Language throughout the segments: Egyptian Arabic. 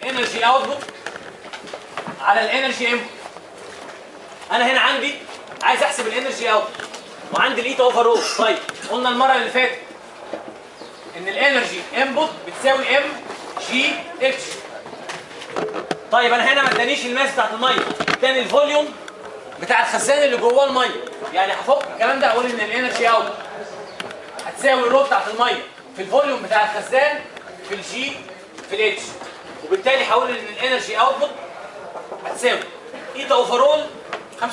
انرجي اوتبوت على الانرجي انبوت انا هنا عندي عايز احسب الانرجي اوت وعندي الايت اوفر اول طيب قلنا المره اللي فاتت ان الانرجي انبوت بتساوي ام جي اتش طيب انا هنا ما ادانيش الماس بتاعت الميه اداني الفوليوم بتاع الخزان اللي جواه الميه يعني هفك الكلام ده اقول ان الانرجي اوت هتساوي الرو بتاعت الميه في الفوليوم بتاع الخزان في الجي في الاتش وبالتالي هقول ان الانرجي اوتبوت هتساوي ايتا اوفرول 75%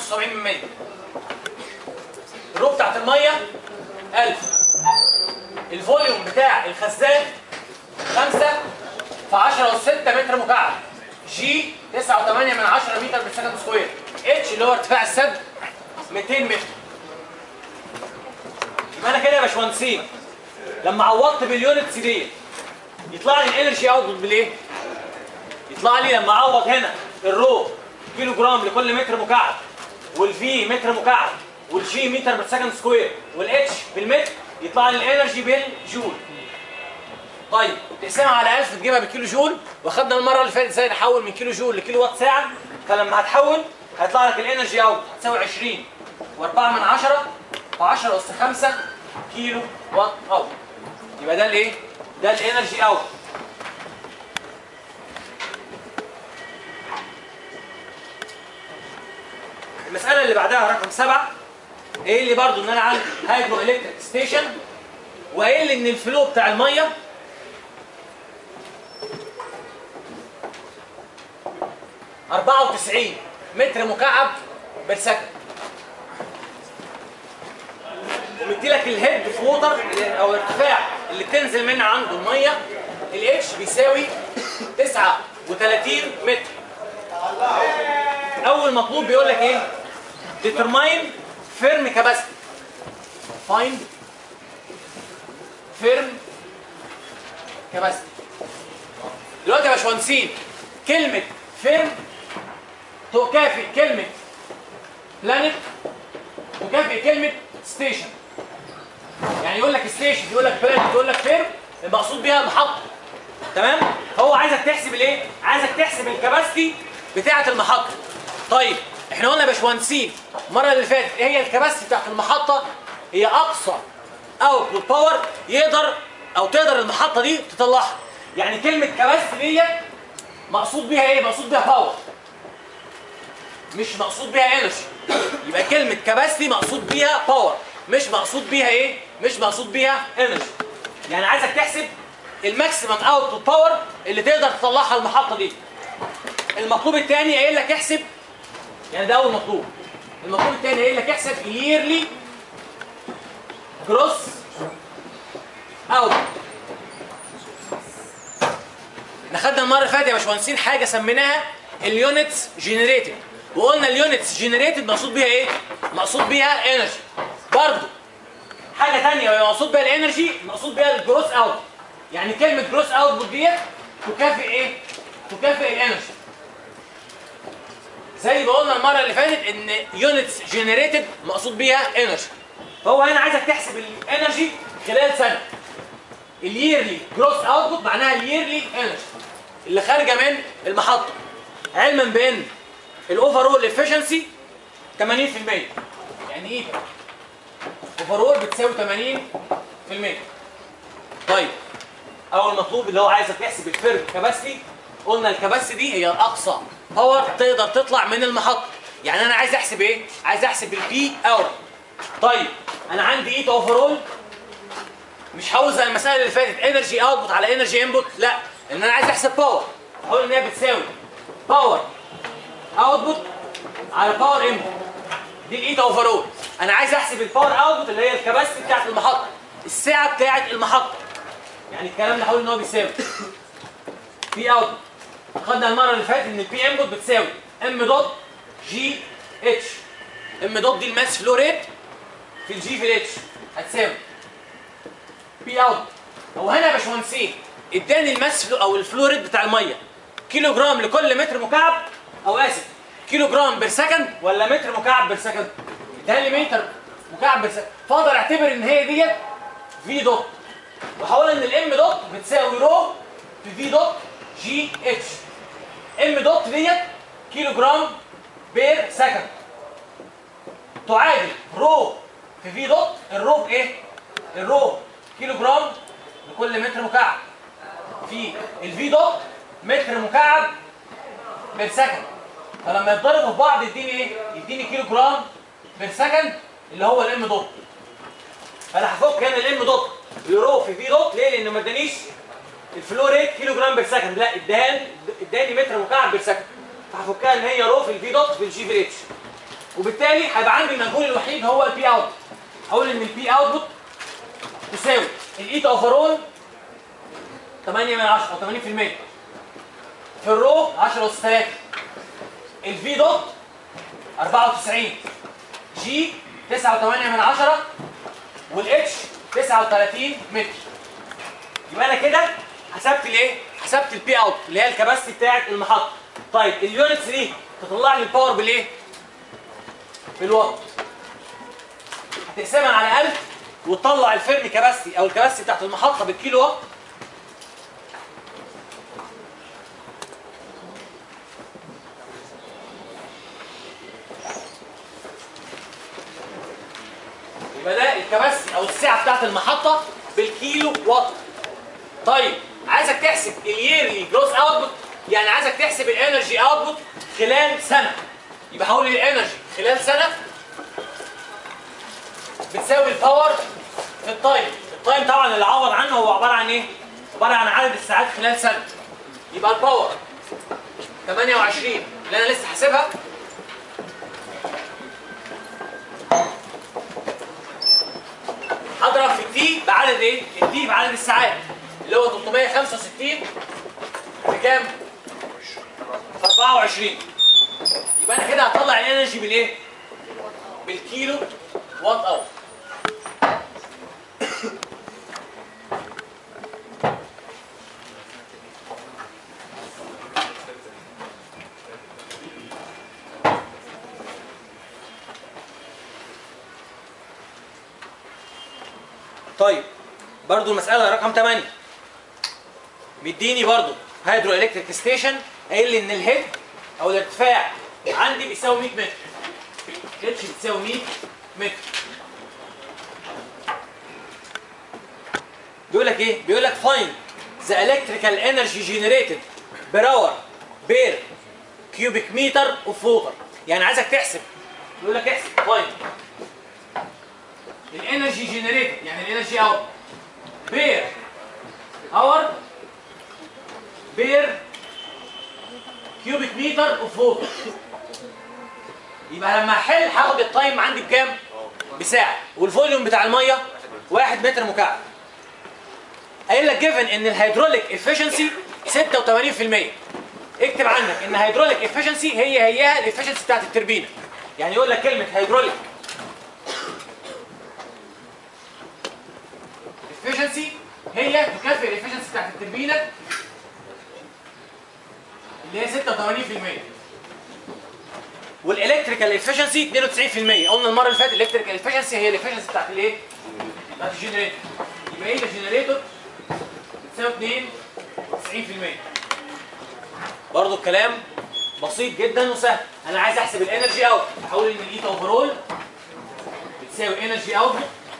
الرو بتاعت الميه 1000 الفوليوم بتاع الخزان 5 في 10 اس 6 متر مكعب جي 9.8 من 10 متر بالسكند سكوير اتش اللي هو ارتفاع السد 200 متر يبقى انا كده يا باشمهندسين لما عوضت باليونتس دي يطلع لي الانرجي اوتبوت بالايه؟ يطلع لي لما اعوض هنا الرو كيلو جرام لكل متر مكعب والفي متر مكعب والجي متر بالسكند سكوير والاتش بالمتر يطلع لي الانرجي بالجول طيب تقسمها على 1000 تجيبها بالكيلو جول واخدنا المره اللي فاتت ازاي نحول من كيلو جول لكيلو وات ساعه فلما هتحول هيطلع لك الانرجي اوت هتساوي 20 و4 من 10 في 10 اس 5 كيلو وات اوت يبقى ده الايه؟ ده الانرجي اوت المسألة اللي بعدها رقم سبعة ايه اللي برضو ان انا عندي هايدرو الكتريك ستيشن وقايل لي ان الفلو بتاع المية أربعة وتسعين متر مكعب بالسكند ومدي لك الهيد في ووتر او الارتفاع اللي بتنزل منه عنده الميه الاتش بيساوي 39 متر اول مطلوب بيقول لك ايه determine firm capacity find firm capacity دلوقتي يا باشمهندسين كلمه firm تكافئ كلمه planet تكافئ كلمه ستيشن يعني يقول لك ستيشن يقول لك بلانت يقول لك فيرم المقصود بيها المحطه تمام هو عايزك تحسب الايه عايزك تحسب الكباستي بتاعه المحطه طيب احنا قلنا يا باشمهندسين المره اللي فاتت ايه هي الكباستي بتاعه المحطه هي اقصى اوتبوت باور يقدر او تقدر المحطه دي تطلعها يعني كلمه كباستي ديت مقصود بيها ايه مقصود بيها باور مش مقصود بيها انرجي يبقى كلمه كباستي مقصود بيها باور مش مقصود بيها ايه مش مقصود بيها انرجي يعني عايزك تحسب الماكسيمم اوتبوت باور اللي تقدر تطلعها المحطه دي المطلوب الثاني قايل لك احسب يعني ده اول مطلوب المطلوب الثاني قايل لك احسب yearly جروس اوت احنا خدنا المره اللي فاتت يا باشمهندسين حاجه سميناها اليونتس جنريتد وقلنا اليونتس جنريتد مقصود بيها ايه مقصود بيها انرجي برضه حاجه ثانيه مقصود بيها الانرجي مقصود بيها الجروس اوت يعني كلمه جروس اوتبوت ديت تكافئ ايه تكافئ الانرجي زي ما قلنا المره اللي فاتت ان يونتس جنريتد مقصود بيها انرجي فهو هنا عايزك تحسب الانرجي خلال سنه الييرلي جروس اوتبوت معناها الييرلي انرجي اللي خارجه من المحطه علما بان الاوفرول افشنسي 80% يعني ايه اوفرول بتساوي 80% طيب اول مطلوب اللي هو عايزك تحسب الفيرم كباسيتي قلنا الكباسيتي دي هي الاقصى باور تقدر تطلع من المحطه يعني انا عايز احسب ايه عايز احسب البي اور طيب انا عندي ايه اوفرول مش هقول زي المساله اللي فاتت انرجي اوتبوت على انرجي انبوت لا ان انا عايز احسب باور هقول ان هي بتساوي باور اوتبوت على باور انبوت دي الايت اوفرول انا عايز احسب الباور اوتبوت اللي هي الكباسيتي بتاعت المحطه السعه بتاعت المحطه يعني الكلام ده هقول ان هو بيساوي بي اوتبوت خدنا المره اللي فاتت ان البي انبوت بتساوي ام دوت جي اتش ام دوت دي الماس فلو ريت في الجي في الاتش هتساوي بي اوت هو هنا يا باشمهندسين اداني الماس فلو او الفلو ريت بتاع الميه كيلو جرام لكل متر مكعب او اسف كيلو جرام بير سكند ولا متر مكعب بير سكند اداني متر مكعب بير سكند فاقدر اعتبر ان هي ديت في دوت وهقول ان الام دوت بتساوي رو في في دوت جي اتش ام دوت ديت كيلو جرام بير سكند تعادل رو في في دوت الرو بايه؟ الرو كيلو جرام لكل متر مكعب في الفي دوت متر مكعب بير سكند فلما يتضربوا في بعض يديني ايه؟ يديني كيلو جرام بير سكند اللي هو الام دوت فانا هفك هنا الام دوت يورو في في دوت ليه؟ لانه ما ادانيش الفلو ريت كيلو جرام بير سكند لا اداني اداني متر مكعب بير سكند فهفكها ان هي رو في الفي دوت في الجي في اتش وبالتالي هيبقى عندي المجهول الوحيد هو البي اوت هقول ان البي اوتبوت تساوي الايت اوفرول 8 من 10 او 80% في الرو 10 اس 3 الفي دوت 94 جي 9.8 من 10 والاتش 39 متر يبقى انا كده حسبت الايه؟ حسبت البي اوت اللي هي الكباستي بتاعت المحطه طيب اليونتس دي تطلع لي الباور بالايه؟ بالوات هتقسمها على 1000 وتطلع الفيرمي كباستي او الكباستي بتاعت المحطه بالكيلو وات يبقى ده الكباستي او السعه بتاعت المحطه بالكيلو وات طيب عايزك تحسب الييرلي جروس اوتبوت يعني عايزك تحسب الانرجي اوتبوت خلال سنه يبقى هقول الانرجي خلال سنه بتساوي الباور في التايم التايم طبعا اللي عوض عنه هو عباره عن ايه عباره عن عدد الساعات خلال سنه يبقى الباور 28 اللي انا لسه حاسبها هضرب في التي بعدد ايه التي بعدد الساعات اللي هو 365 بكام في 24 يبقى انا كده هطلع الانرجي بالايه بالكيلو وات اور طيب برضو المسألة رقم 8 مديني برضو هيدرو الكتريك ستيشن قايل لي ان الهيد او الارتفاع عندي بيساوي 100 متر اتش بتساوي 100 متر بيقول لك ايه بيقول لك فاين ذا الكتريكال انرجي جنريتد بير اور بير كيوبيك متر اوف ووتر يعني عايزك تحسب بيقول لك احسب فاين الانرجي جنريتد يعني الانرجي اوت بير اور بير كيوبيك متر اوف ووتر يبقى لما احل هاخد التايم عندي بكام؟ بساعه والفوليوم بتاع الميه 1 متر مكعب قايل لك جيفن ان الهيدروليك افشنسي 86% اكتب عندك ان هيدروليك افشنسي هي هيها الافشنسي بتاعت التربينه يعني يقول لك كلمه هيدروليك افشنسي هي تكافئ الافشنسي بتاعت التربينه اللي هي 86% والالكتريكال افشنسي 92% قلنا المره اللي فاتت الالكتريكال افشنسي هي الافشنسي بتاعت الايه؟ بتاعت الجنريتور يبقى ايه الجنريتور بتساوي 92% برضه الكلام بسيط جدا وسهل انا عايز احسب الانرجي اوت احول ان الايتا اوفرول بتساوي انرجي اوت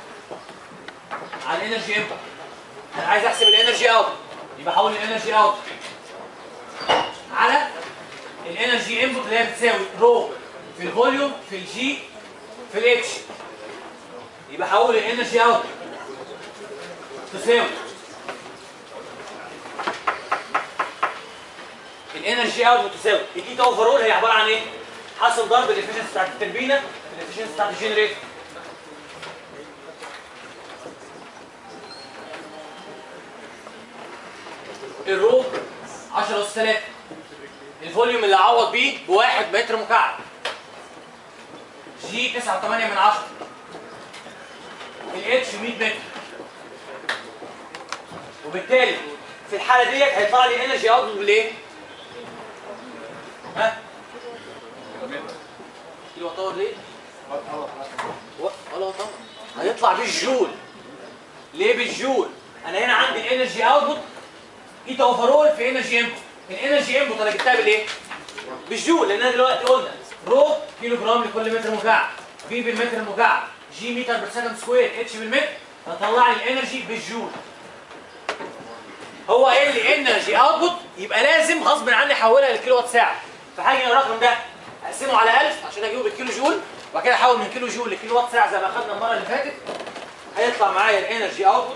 على الانرجي انبوت انا عايز احسب الانرجي اوت يبقى احول الانرجي اوت على الانرجي انبوت اللي هي بتساوي رو في الفوليوم في الجي في الاتش يبقى احول الانرجي اوت تساوي الانرجي اوت بتساوي الايتا اوفرول هي عباره عن ايه؟ حاصل ضرب الافشنسي بتاعت التربينه في الافشنسي بتاعت الجنريتور الرو 10 اس 3 الفوليوم اللي اعوض بيه بواحد متر مكعب جي 9.8 من 10 الاتش 100 متر وبالتالي في الحاله ديت هيطلع لي انرجي اوتبوت بالايه؟ ها؟ كيلو وات اور ليه؟ و- ولا وات اور هيطلع بالجول ليه بالجول؟ انا هنا عندي الانرجي اوتبوت ايتا اوفرول في انرجي انبوت الانرجي انبوت انا جبتها بالايه؟ بالجول لان انا دلوقتي قلنا رو كيلو جرام لكل متر مكعب في بالمتر المكعب جي متر بير سكند سكوير اتش بالمتر هطلع لي الانرجي بالجول هو قال لي انرجي اوتبوت يبقى لازم غصب عني احولها لكيلو وات ساعه فهاجي الرقم ده اقسمه على 1000 عشان اجيبه بالكيلو جول وبعد كده احول من كيلو جول لكيلو وات ساعه زي ما اخدنا المره اللي فاتت هيطلع معايا الانرجي اوتبوت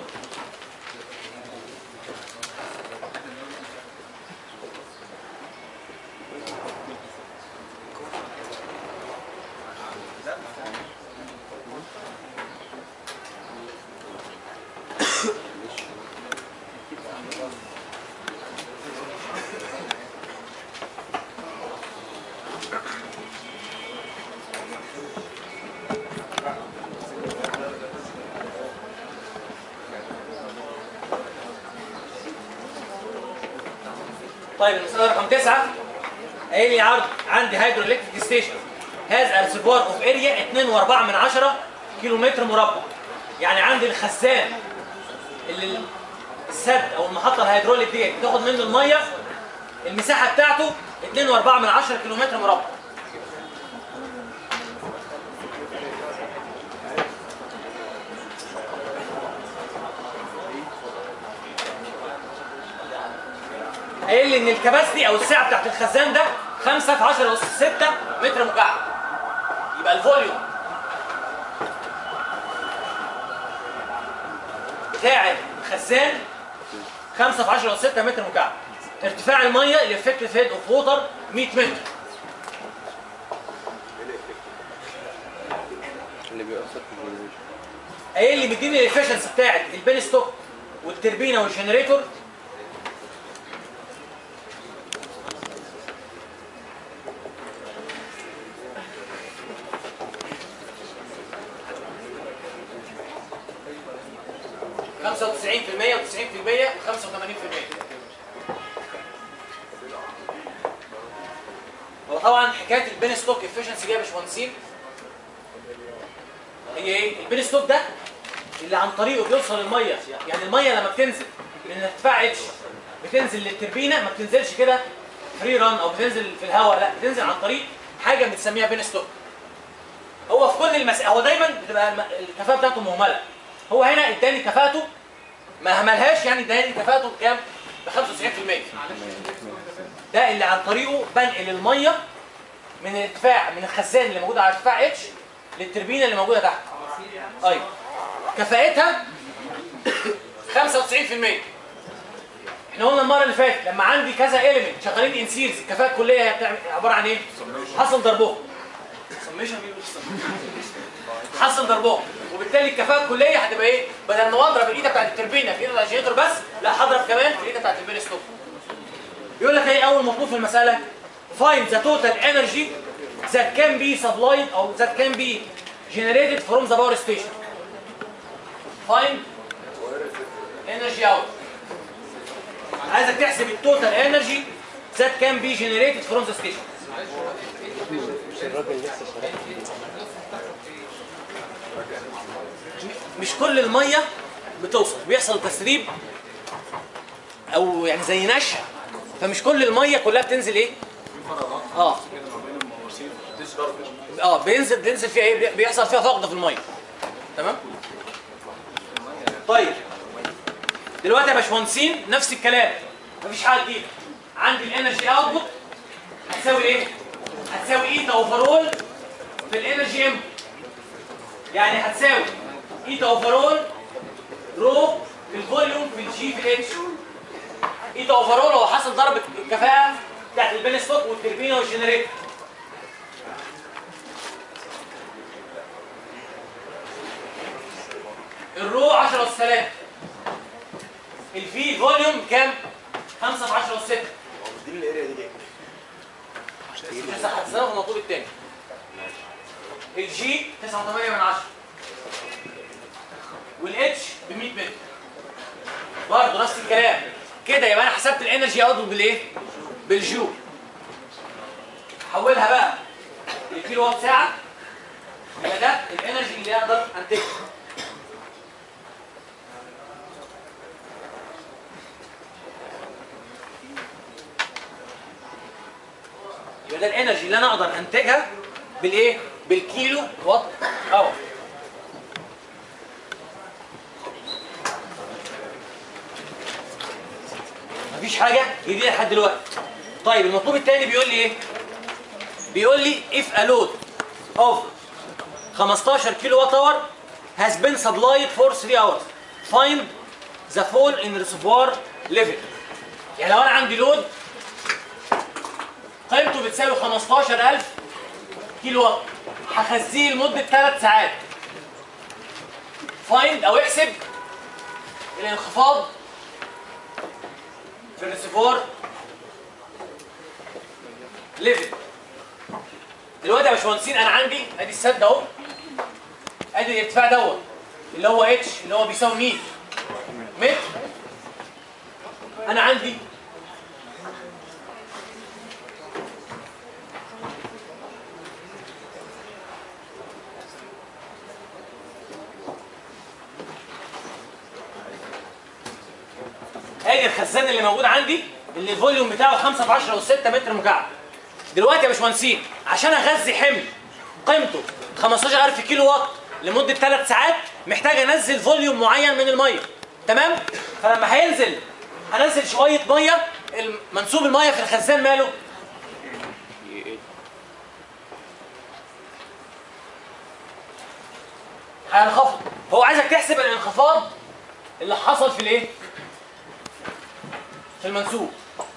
طيب المسألة رقم تسعة قايل لي عرض عندي هيدرو الكتريك ستيشن هاز ريسيفوار اوف اريا 2.4 من 10 كيلو متر مربع يعني عندي الخزان اللي السد او المحطة الهيدروليك ديت بتاخد منه المية المساحة بتاعته 2.4 من 10 كيلو متر مربع قايل لي ان الكباستي او السعه بتاعت الخزان ده 5 في 10 اس 6 متر مكعب يبقى الفوليوم بتاع الخزان 5 في 10 اس 6 متر مكعب ارتفاع الميه الافكتيف هيد اوف ووتر 100 متر اللي بيأثر في الجنريشن قايل لي مديني الافشنسي بتاعت البين ستوك والتربينه والجنريتور خمسة وتسعين في المية وتسعين في المية وخمسة وثمانين في المية هو طبعا حكاية البين ستوك افشنسي دي يا باشمهندسين هي ايه؟ البين ستوك ده اللي عن طريقه بيوصل الميه يعني الميه لما بتنزل من ارتفاع اتش بتنزل للتربينه ما بتنزلش كده فري ران او بتنزل في الهواء لا بتنزل عن طريق حاجه بنسميها بين ستوك هو في كل المسائل هو دايما بتبقى الم- الكفاءه بتاعته مهمله هو هنا اداني كفاءته ما هملهاش يعني اداني كفاءته بكام؟ ب 95% ده اللي عن طريقه بنقل الميه من الارتفاع من الخزان اللي موجود على ارتفاع اتش للتربينه اللي موجوده تحت ايوه كفاءتها 95% احنا قلنا المره اللي فاتت لما عندي كذا ايليمنت شغالين ان سيريز الكفاءه الكليه هتعمل- عباره عن ايه؟ حصل ضربهم حصل ضربهم وبالتالي الكفاءه الكليه هتبقى ايه؟ بدل ما اضرب الايده بتاعت التربينه في ايد الجنريتور بس لا هضرب كمان في الايده بتاعت البين ستوب يقول لك ايه اول مطلوب في المساله find the total energy that can be supplied او that can be generated from the power station find energy out عايزك تحسب التوتال انرجي that can be generated from the station مش كل الميه بتوصل بيحصل تسريب او يعني زي نشا فمش كل الميه كلها بتنزل ايه اه اه بينزل بينزل فيها ايه بيحصل فيها فقد في الميه تمام طيب دلوقتي يا باشمهندسين نفس الكلام مفيش حاجه جديده عندي الانرجي اوتبوت هتساوي ايه هتساوي ايتا اوفرول في الانرجي انبوت يعني هتساوي ايتا اوفرول رو في الفوليوم في الجي في الاتش ايتا اوفرول هو حاصل ضرب الكفاءه بتاعت البين ستوك والتربينه والجنريتور الرو 10 اس 3 الفي فوليوم كام 5 في 10 اس 6 دي الاريا دي ليه؟ مش هحسنها في المطلوب الثاني الجي 9.8 من 10 والاتش ب 100 متر برضه نفس الكلام كده يبقى انا حسبت الانرجي اوتبوت بالايه بالجول حولها بقى لكيلو وات ساعه يبقى ده الانرجي اللي اقدر انتجها يبقى ده الانرجي اللي انا اقدر انتجها بالايه بالكيلو وات اور مفيش حاجه جديده لحد دلوقتي طيب المطلوب الثاني بيقول لي ايه بيقول لي if a load of 15 كيلو وات اور has been supplied for 3 hours find the fall in reservoir level يعني لو انا عندي لود قيمته بتساوي 15000 كيلو وات هخزيه لمده 3 ساعات فايند او احسب الانخفاض في الريسيفوار ليفل دلوقتي يا باشمهندسين انا عندي ادي السد اهو ادي الارتفاع دوت اللي هو اتش اللي هو بيساوي 100 متر انا عندي ادي الخزان اللي موجود عندي اللي الفوليوم بتاعه 5 في 10 و6 متر مكعب دلوقتي يا باشمهندسين عشان اغذي حمل قيمته 15000 كيلو وات لمده 3 ساعات محتاج انزل فوليوم معين من الميه تمام فلما هينزل هنزل شويه ميه منسوب الميه في الخزان ماله هينخفض هو عايزك تحسب الانخفاض اللي حصل في الايه في المنسوب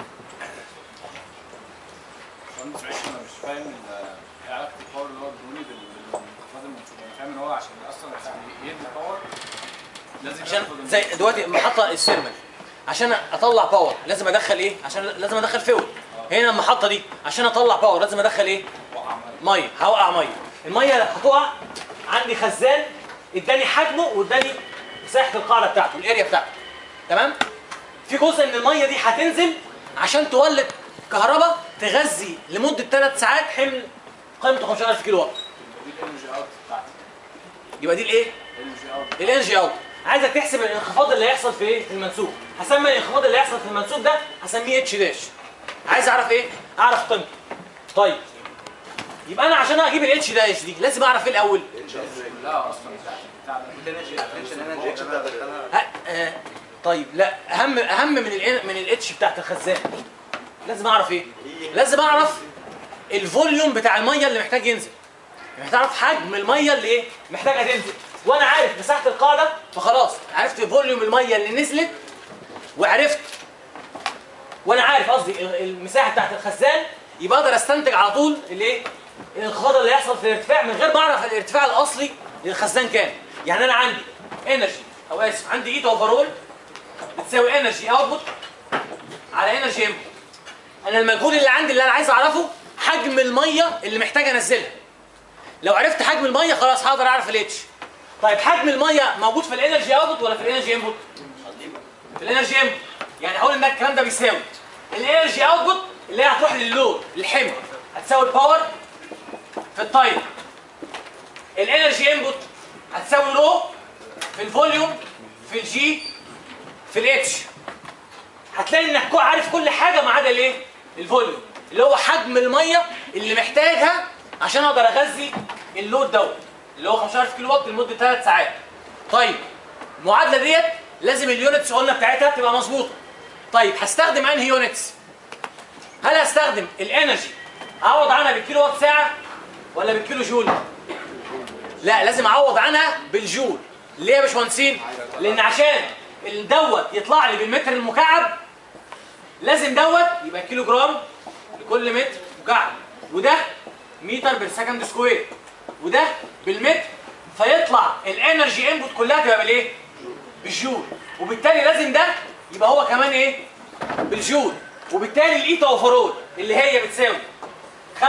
مهندس معلش انا مش فاهم ال- ايه علاقه الباور اللي هو ادوني بال- بالانخفاض المنسوب انا فاهم ان هو عشان اصلا عشان يدي باور لازم عشان ياخد زي دلوقتي المحطه السيرمال عشان اطلع باور لازم ادخل ايه عشان لازم ادخل فيول هنا المحطه دي عشان اطلع باور لازم ادخل ايه وقع ميه ميه هوقع ميه الميه اللي هتقع عندي خزان اداني حجمه واداني مساحه القاعده بتاعته الاريا بتاعته تمام في جزء من الميه دي هتنزل عشان تولد كهرباء تغذي لمده 3 ساعات حمل قيمته 15000 كيلو وات دي الانرجي اوت بتاعتي يبقى دي الايه الانرجي اوت الانرجي اوت عايزك تحسب الانخفاض اللي هيحصل في ايه في المنسوب هسمي الانخفاض اللي هيحصل في المنسوب ده هسميه اتش داش عايز اعرف ايه اعرف قيمته طيب يبقى انا عشان اجيب الاتش داش دي لازم اعرف ايه الاول لا اصلا بتاع ده التنشن انرجي اكس بتاعت الخزان ها آه طيب لا اهم اهم من ال من الاتش بتاعت الخزان لازم اعرف ايه لازم اعرف الفوليوم بتاع الميه اللي محتاج ينزل محتاج اعرف حجم الميه اللي ايه محتاجه تنزل وانا عارف مساحه القاعده فخلاص عرفت فوليوم الميه اللي نزلت وعرفت وانا عارف قصدي ال- المساحه بتاعت الخزان يبقى اقدر استنتج على طول الايه الانخفاض اللي هيحصل في الارتفاع من غير ما اعرف الارتفاع الاصلي للخزان كام يعني انا عندي انرجي او اسف عندي ايت اوفرول بتساوي انرجي اوتبوت على انرجي انبوت انا المجهول اللي عندي اللي انا عايز اعرفه حجم الميه اللي محتاج انزلها لو عرفت حجم الميه خلاص هقدر اعرف الاتش طيب حجم الميه موجود في الانرجي اوتبوت ولا في الانرجي انبوت في الانرجي انبوت يعني هقول ان الكلام ده بيساوي الانرجي اوتبوت اللي هي هتروح لللود الحمل هتساوي الباور في التايم الانرجي انبوت هتساوي رو في الفوليوم في الجي في الاتش هتلاقي انك كو- عارف كل حاجه ما عدا الايه الفوليوم اللي هو حجم الميه اللي محتاجها عشان اقدر اغذي اللود دوت اللي هو 15000 كيلو وات لمده 3 ساعات طيب المعادله ديت لازم اليونتس قلنا بتاعتها تبقى مظبوطه طيب هستخدم انهي يونتس هل هستخدم الانرجي اعوض عنها بالكيلو وات ساعه ولا بالكيلو جول لا لازم اعوض عنها بالجول ليه يا باشمهندسين لان عشان الدوت يطلع لي بالمتر المكعب لازم دوت يبقى كيلو جرام لكل متر مكعب وده متر بالسكند سكوير وده بالمتر فيطلع الانرجي انبوت كلها تبقى بالايه بالجول وبالتالي لازم ده يبقى هو كمان ايه بالجول وبالتالي الايتا اوفرول اللي هي بتساوي 95%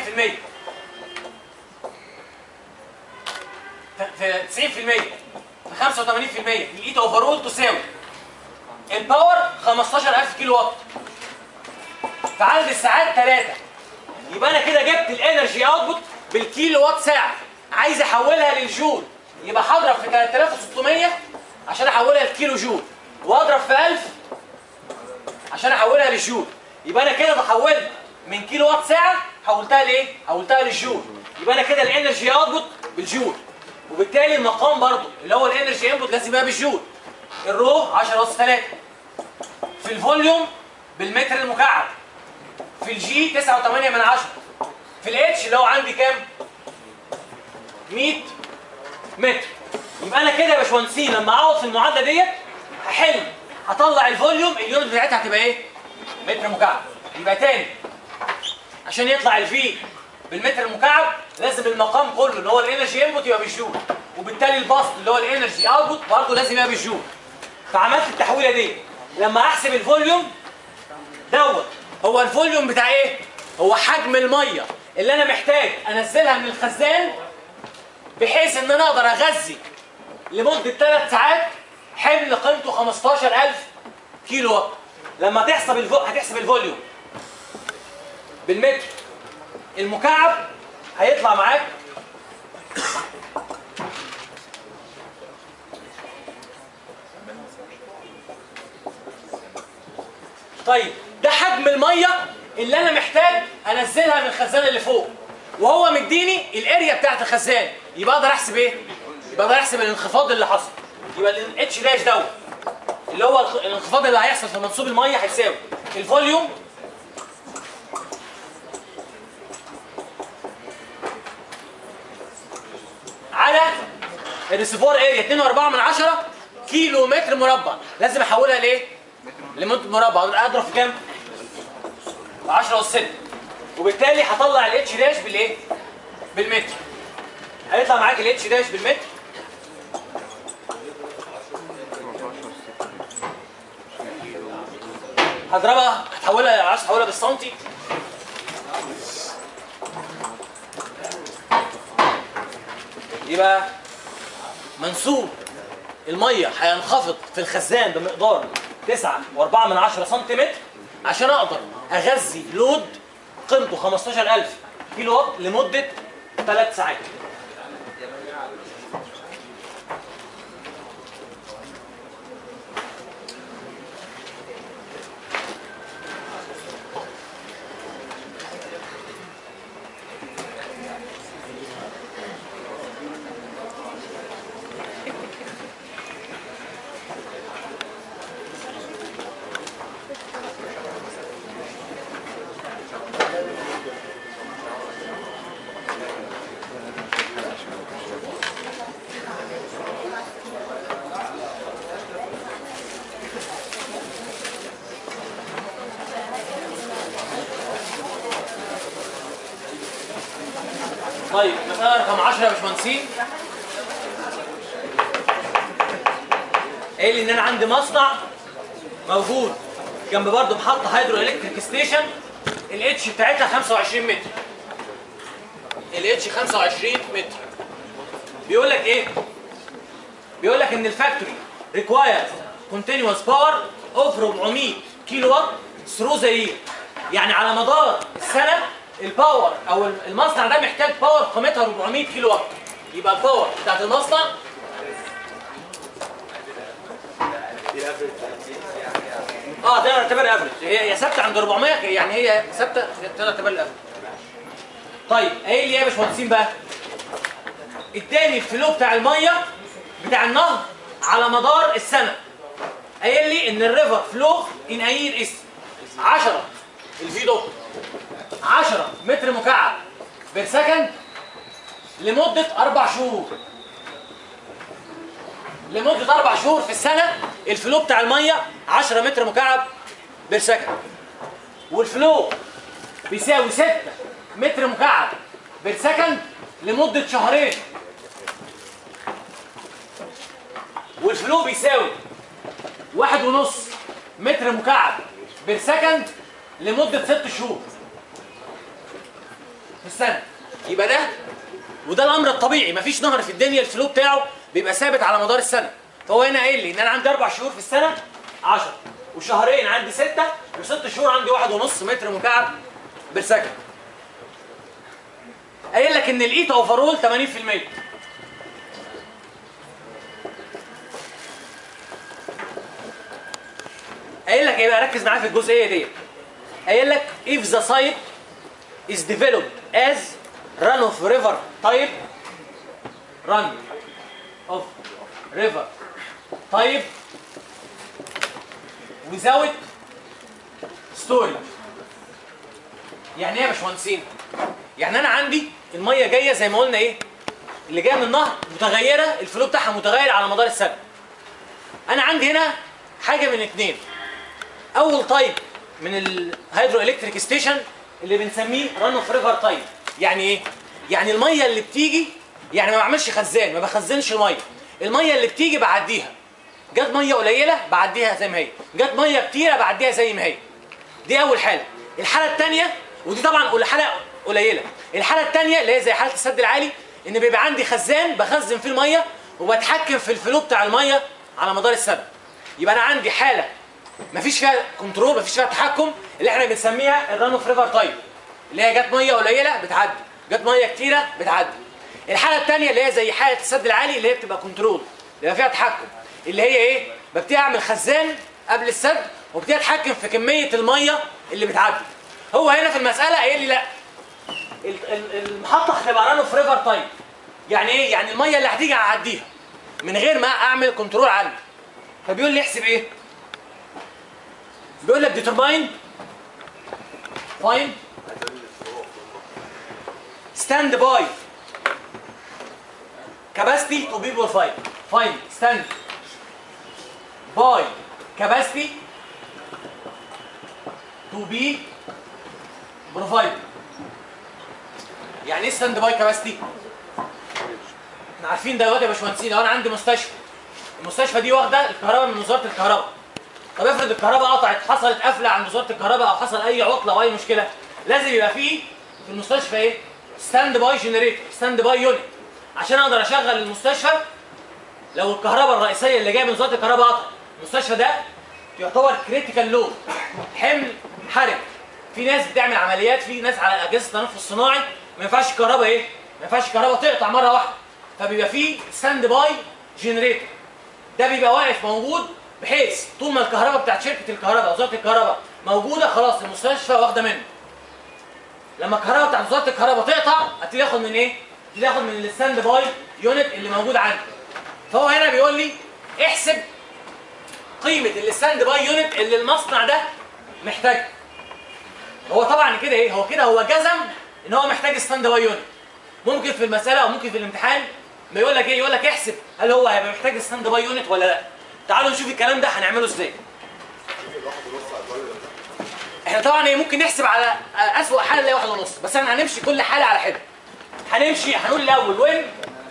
في 90% في 85% الايتا اوفرول تساوي الباور 15000 كيلو وات في عدد الساعات 3 يبقى انا كده جبت الانرجي اوتبوت بالكيلو وات ساعه عايز احولها للجول يبقى هضرب في 3600 عشان احولها لكيلو جول واضرب في 1000 عشان احولها للجول يبقى انا كده حولت من كيلو وات ساعه حولتها لايه حولتها للجول يبقى انا كده الانرجي اوتبوت بالجول وبالتالي المقام برضو اللي هو الانرجي انبوت لازم يبقى بالجول الرو 10 اس 3 في الفوليوم بالمتر المكعب في الجي 9.8 من 10 في الاتش اللي هو عندي كام 100 متر يبقى انا كده يا باشمهندسين لما اقعد في المعادله ديت هحل هطلع الفوليوم اليونت بتاعتها هتبقى ايه متر مكعب يبقى تاني عشان يطلع الفي بالمتر المكعب لازم المقام كله اللي هو الانرجي انبوت يبقى بالجول وبالتالي البسط اللي هو الانرجي اوتبوت برضه لازم يبقى بالجول فعملت التحويله دي لما احسب الفوليوم دوت هو الفوليوم بتاع ايه هو حجم الميه اللي انا محتاج انزلها من الخزان بحيث ان انا اقدر اغذي لمده 3 ساعات حمل قيمته 15000 كيلو وات لما تحسب الفو... هتحسب الفوليوم بالمتر المكعب هيطلع معاك طيب ده حجم الميه اللي انا محتاج انزلها من الخزان اللي فوق وهو مديني الاريا بتاعت الخزان يبقى اقدر احسب ايه يبقى اقدر احسب الانخفاض اللي حصل يبقى الاتش داش دوت اللي هو الخ- الانخفاض اللي هيحصل في منسوب الميه هيساوي الفوليوم على الريسيفور اريا 2.4 من 10 كيلو متر مربع لازم احولها لايه لمتر مربع اضرب في كام 10 اس 6 وبالتالي هطلع الاتش داش بالايه بالمتر هيطلع معاك الاتش داش بالمتر هضربها هتحولها عايز تحولها بالسنتي يبقى منسوب الميه هينخفض في الخزان بمقدار 9 و4 من 10 سنتيمتر عشان اقدر اغذي لود قيمته 15000 كيلو وات لمده 3 ساعات طيب مسألة رقم 10 يا باشمهندسين قايل لي ان انا عندي مصنع موجود جنب برضه محطة هيدرو الكتريك ستيشن الاتش بتاعتها 25 متر الاتش 25 متر بيقول لك ايه؟ بيقول لك ان الفاكتوري ريكوايرز كونتينوس باور اوف 400 كيلو وات ثرو ذا يير يعني على مدار السنه الباور او المصنع ده محتاج باور قيمتها 400 كيلو وات يبقى الباور بتاعت المصنع اه تقدر تعتبر افريج هي هي ثابته عند 400 يعني هي ثابته تقدر تعتبر الافريج طيب قايل لي ايه يا باشمهندسين بقى اداني الفلو بتاع الميه بتاع النهر على مدار السنه قايل لي ان الريفر فلو ان اير اس 10 الفي دوت 10 متر مكعب بير سكند لمده اربع شهور لمده اربع شهور في السنه الفلو بتاع الميه 10 متر مكعب بير سكند والفلو بيساوي 6 متر مكعب بير سكند لمده شهرين والفلو بيساوي واحد ونص متر مكعب بير سكند لمدة ست شهور في السنة يبقى ده وده الأمر الطبيعي مفيش نهر في الدنيا الفلو بتاعه بيبقى ثابت على مدار السنة فهو هنا قايل لي إن أنا عندي أربع شهور في السنة 10 وشهرين عندي ستة وست شهور عندي واحد ونص متر مكعب بير سكند قايل لك إن الإيتا أوفرول 80% قايل لك ايه بقى ركز معايا في الجزئيه دي قايل لك if the site is developed as run of river type run of river type without storage يعني ايه يا باشمهندسين؟ يعني انا عندي الميه جايه زي ما قلنا ايه؟ اللي جايه من النهر متغيره الفلو بتاعها متغير على مدار السنه. انا عندي هنا حاجه من اتنين. اول تايب من الهيدرو الكتريك ستيشن اللي بنسميه ران اوف ريفر تايب. يعني ايه؟ يعني الميه اللي بتيجي يعني ما بعملش خزان ما بخزنش الميه. الميه اللي بتيجي بعديها. جت ميه قليله بعديها زي ما هي، جت ميه كتيره بعديها زي ما هي. دي اول حاله. الحاله الثانيه ودي طبعا حاله قليله الحاله الثانيه اللي هي زي حاله السد العالي ان بيبقى عندي خزان بخزن فيه الميه وبتحكم في الفلو بتاع الميه على مدار السنه يبقى انا عندي حاله مفيش فيها كنترول مفيش فيها تحكم اللي احنا بنسميها الران اوف ريفر تايب اللي هي جت ميه قليله بتعدي جت ميه كتيره بتعدي الحاله الثانيه اللي هي زي حاله السد العالي اللي هي بتبقى كنترول اللي فيها تحكم اللي هي ايه ببتدي اعمل خزان قبل السد وابتدي اتحكم في كميه الميه اللي بتعدي هو هنا في المساله قايل لي لا ال- ال- المحطه هتبقى ران اوف ريفر تايب يعني ايه يعني الميه اللي هتيجي هعديها من غير ما اعمل كنترول عنها فبيقول لي احسب ايه بيقول لك ديترماين فاين ستاند باي capacity to be purified find stand by capacity to be provided يعني ايه ستاند باي كاباسيتي؟ احنا عارفين ده دلوقتي يا باشمهندسين لو انا عندي مستشفى المستشفى دي واخده الكهرباء من وزاره الكهرباء طب افرض الكهرباء قطعت حصلت قفله عند وزاره الكهرباء او حصل اي عطله او اي مشكله لازم يبقى فيه في المستشفى ايه؟ ستاند باي جنريتور ستاند باي يونت عشان اقدر اشغل المستشفى لو الكهرباء الرئيسيه اللي جايه من وزاره الكهرباء قطعت المستشفى ده يعتبر كريتيكال لود حمل حرج في ناس بتعمل عمليات في ناس على اجهزه التنفس الصناعي ما ينفعش الكهرباء ايه؟ ما ينفعش الكهرباء تقطع مره واحده فبيبقى فيه ستاند باي جنريتور ده بيبقى واقف موجود بحيث طول ما الكهرباء بتاعت شركه الكهرباء وزاره الكهرباء موجوده خلاص المستشفى واخده منه لما الكهرباء بتاعت وزاره الكهرباء تقطع هتبتدي ياخد من ايه؟ هتبتدي ياخد من الستاند باي يونت اللي موجود عندي فهو هنا بيقول لي احسب قيمه الستاند باي يونت اللي المصنع ده محتاجها هو طبعا كده ايه هو كده هو جزم ان هو محتاج ستاند باي يونت ممكن في المساله او ممكن في الامتحان ما يقول لك ايه يقول لك احسب هل هو هيبقى محتاج ستاند باي يونت ولا لا تعالوا نشوف الكلام ده هنعمله ازاي احنا طبعا ايه ممكن نحسب على اسوأ حاله اللي هي واحد ونص بس احنا هنمشي كل حاله على حده هنمشي هنقول الاول وين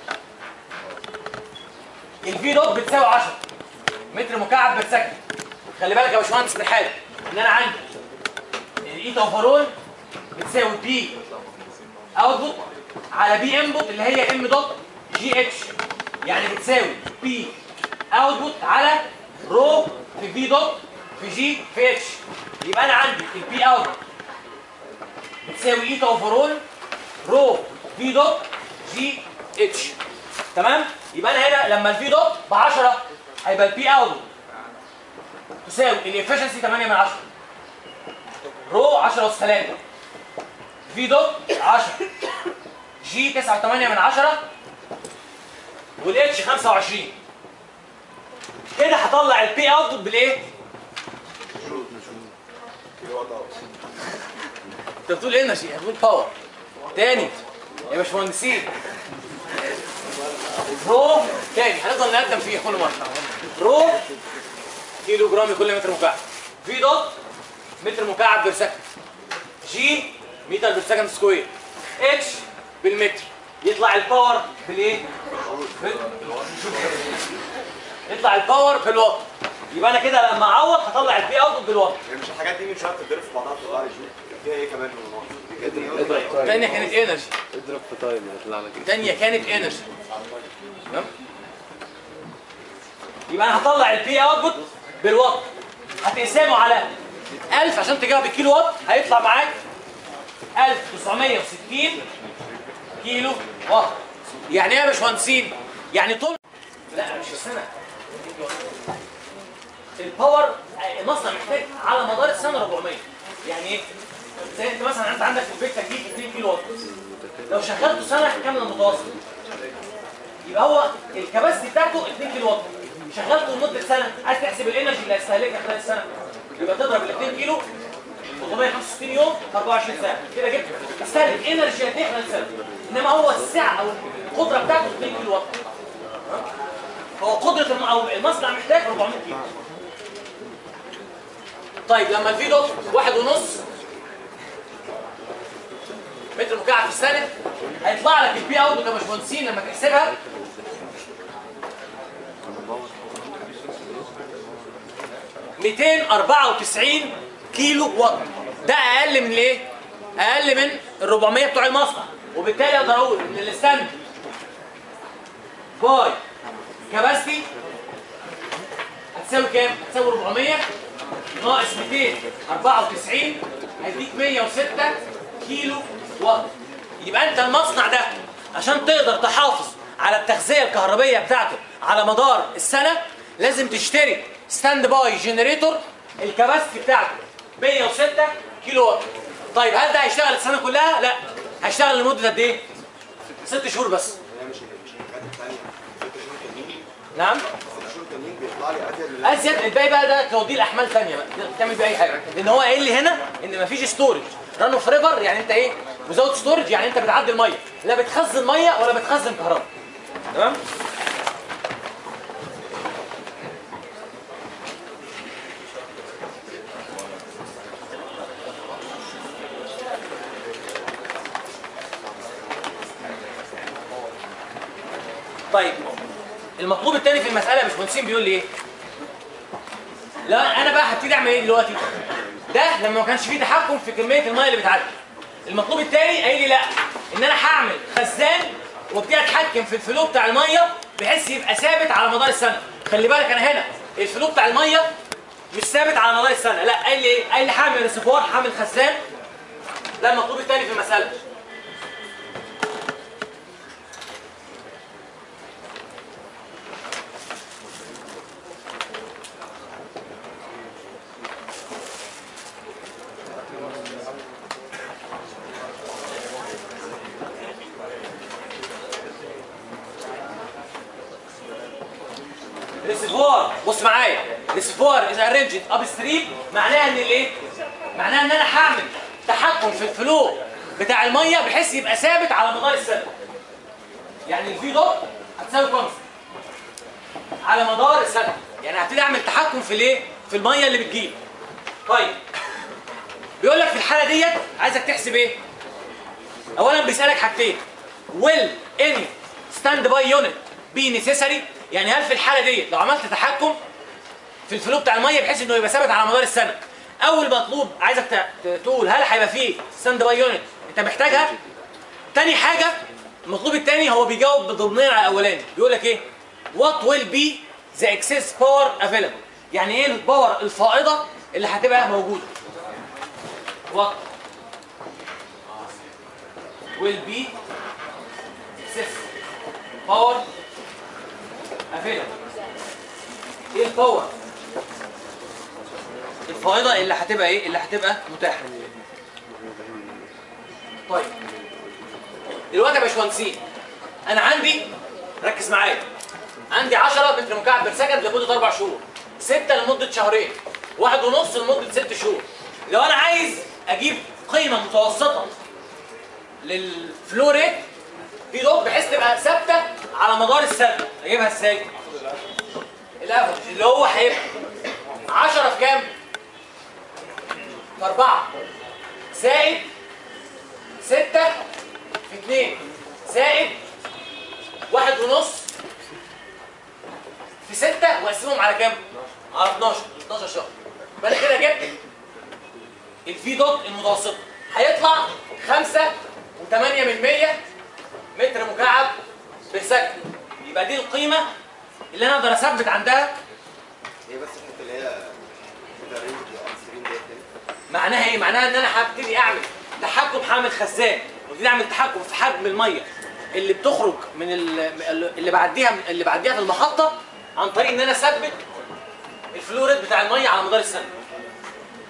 الفي دوت بتساوي 10 متر مكعب بير سكند خلي بالك يا باشمهندس من حاجه ان انا عندي الايتا اوفرول بتساوي بي اوتبوت على بي انبوت اللي هي ام دوت جي اتش يعني بتساوي بي اوتبوت على رو في في دوت في جي في اتش يبقى انا عندي البي اوتبوت بتساوي ايتا اوفرول رو في دوت جي اتش تمام يبقى انا هنا لما الفي دوت ب 10 هيبقى البي اوتبوت تساوي الافشنسي 8 من 10 رو 10 اس 3 في دوت 10 جي 9 8 من 10 والاتش 25 كده هطلع البي اوتبوت بالايه؟ انت بتقول انرجي هتقول باور تاني يا باشمهندسين رو تاني هنفضل نقدم فيه كل مره رو كيلو جرام لكل متر مكعب في دوت متر مكعب بير سكند جي متر بير سكند سكوير اتش بالمتر يطلع الباور بالايه؟ بال... يطلع الباور بالوات يبقى انا كده لما اعوض هطلع البي اوت بالوات هي مش الحاجات دي من شويه بتتضرب في بعضها بتطلع لي جول فيها ايه كمان من الموضوع الثانيه كانت انرجي اضرب في تايم هيطلع لك ايه الثانيه كانت انرجي تمام يبقى انا هطلع البي اوتبوت بالوات هتقسمه على 1000 عشان تجيبها بالكيلو وات هيطلع معاك 1960 كيلو وات يعني ايه يا باشمهندسين؟ يعني طول لا مش السنه الباور المصنع محتاج على مدار السنه 400 يعني ايه؟ زي انت مثلا انت عندك في البيت تكييف وشغلته سنه كامله متواصل يبقى هو الكباسيتي بتاعته 2 كيلو وات شغلته لمده سنه عايز تحسب الانرجي اللي هيستهلكها خلال السنه يبقى تضرب ال 2 كيلو 365 يوم في 24 ساعه كده جبت استهلك انرجي قد ايه خلال السنه انما هو الساعه او القدره بتاعته 2 كيلو وات هو قدره الم- او المصنع محتاج 400 كيلو طيب لما الفي دوت واحد ونص متر مكعب في الثانيه هيطلع لك البي اوت يا باشمهندسين لما تحسبها ميتين أربعة وتسعين كيلو وات ده أقل من الايه؟ أقل من ال 400 بتوع المصنع وبالتالي أقدر أقول إن الستاند باي كباستي هتساوي كام؟ هتساوي 400 ناقص 294 هيديك 106 كيلو وات يبقى انت المصنع ده عشان تقدر تحافظ على التغذيه الكهربيه بتاعته على مدار السنه لازم تشتري ستاند باي جنريتور الكباستي بتاعته 106 كيلو وات طيب هل ده هيشتغل السنه كلها؟ لا هيشتغل لمده قد ايه؟ ست شهور بس هي مش مش الحاجات الثانيه ست شهور تانيين نعم ست شهور تانيين بيطلع لي ازيد من ازيد الباقي بقى ده توديه لاحمال ثانيه بقى تعمل بيه اي حاجه لان هو قايل لي هنا ان مفيش ستورج ران اوف ريفر يعني انت ايه وزود ستورج يعني انت بتعدي الميه لا بتخزن ميه ولا بتخزن كهرباء تمام طيب المطلوب الثاني في المساله يا باشمهندسين بيقول لي ايه لا انا بقى هبتدي اعمل ايه دلوقتي ده لما ما كانش فيه تحكم في كميه الميه اللي بتعدي المطلوب الثاني قايل لي لا ان انا هعمل خزان وابتدي اتحكم في الفلو بتاع الميه بحيث يبقى ثابت على مدار السنه خلي بالك انا هنا الفلو بتاع الميه مش ثابت على مدار السنه لا قال لي ايه قال لي هعمل ريسيفوار هعمل خزان ده المطلوب الثاني في المساله ريسيفوار بص معايا ريسيفوار از ارينجد اب ستريم معناها ان الايه معناها ان انا هعمل تحكم في الفلو بتاع الميه بحيث يبقى ثابت على مدار السنه يعني الفي دوت هتساوي كونست على مدار السنه يعني هبتدي اعمل تحكم في الايه في الميه اللي بتجيب طيب بيقول لك في الحاله ديت عايزك تحسب ايه اولا بيسالك حاجتين will any stand by unit be necessary يعني هل في الحاله ديت لو عملت تحكم في الفلو بتاع الميه بحيث انه يبقى ثابت على مدار السنه اول مطلوب عايزك ت- ت- تقول هل هيبقى فيه ستاند باي يونت انت محتاجها تاني حاجه المطلوب التاني هو بيجاوب بضمنيا على الاولاني بيقول لك ايه what will be the excess power available يعني ايه الباور الفائضه اللي هتبقى موجوده what will be excess power available ايه الباور الفائضه اللي هتبقى ايه اللي هتبقى متاحه طيب دلوقتي يا باشمهندسين انا عندي ركز معايا عندي 10 متر مكعب بير سكند لمده اربع شهور 6 لمده شهرين واحد ونص لمده ست شهور لو انا عايز اجيب قيمه متوسطه للفلو ريت في دوب بحيث تبقى ثابته على مدار السنه اجيبها ازاي؟ الافرج اللي هو هيبقى 10 في كام؟ في 4 زائد 6 في 2 زائد واحد ونص في 6 واقسمهم على كام؟ على 12 12 شهر يبقى انا كده جبت الفي دوت المتوسطه هيطلع 5 و8 من 100 متر مكعب بالسكن يبقى دي القيمه اللي انا اقدر اثبت عندها هي بس الحته اللي هي كده رينج سكرين ديت هنا. معناها ايه؟ معناها ان انا هبتدي اعمل تحكم هعمل خزان وابتدي اعمل تحكم في حجم الميه اللي بتخرج من ال- اللي بعديها اللي بعديها في المحطه عن طريق ان انا اثبت الفلوريد بتاع الميه على مدار السنه.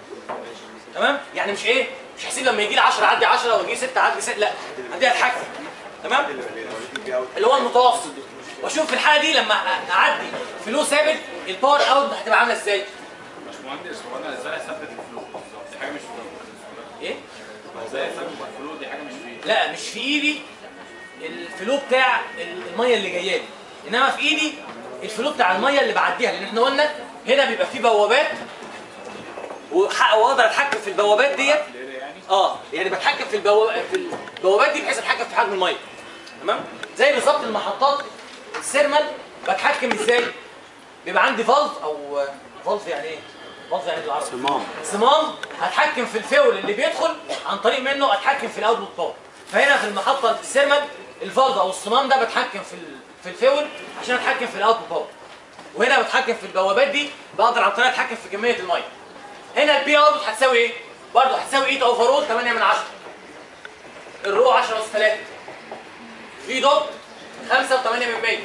تمام؟ يعني مش ايه؟ مش هسيب لما يجي لي 10 اعدي 10 واجي 6 اعدي 6 لا عندي اتحكم تمام اللي اللي بيوريك البي اوت اللي هو المتوسط واشوف في الحاله دي لما اعدي فلو ثابت الباور اوت هتبقى عامله ازاي مش مهندس هو انا ازاي اثبت الفلو بالظبط دي حاجه مش في بالنسبه ايه لي ازاي اثبت الفلو دي حاجه مش في ايدي لا مش في ايدي الفلو بتاع الميه اللي جايه لي انما في ايدي الفلو بتاع الميه اللي بعديها لان احنا قلنا هنا بيبقى فيه بوابات وح- واقدر اتحكم في البوابات ديت ليه يعني اه يعني بتحكم في البوابات في البوابات دي بحيث اتحكم في حجم الميه تمام زي بالظبط المحطات السيرمال بتحكم ازاي بيبقى عندي فالف او فالف يعني ايه فالف يعني إيه بالعربي صمام صمام هتحكم في الفيول اللي بيدخل عن طريق منه اتحكم في الاوتبوت باور فهنا في المحطه السيرمال الفالف او الصمام ده بتحكم في ال- في الفيول عشان اتحكم في الاوتبوت باور وهنا بتحكم في البوابات دي بقدر عن طريق اتحكم في كميه الميه هنا البي اوتبوت هتساوي ايه برضه هتساوي 8 اوفر اول 8 من 10 الرو 10 اس 3 في دوت 5 و8 من 100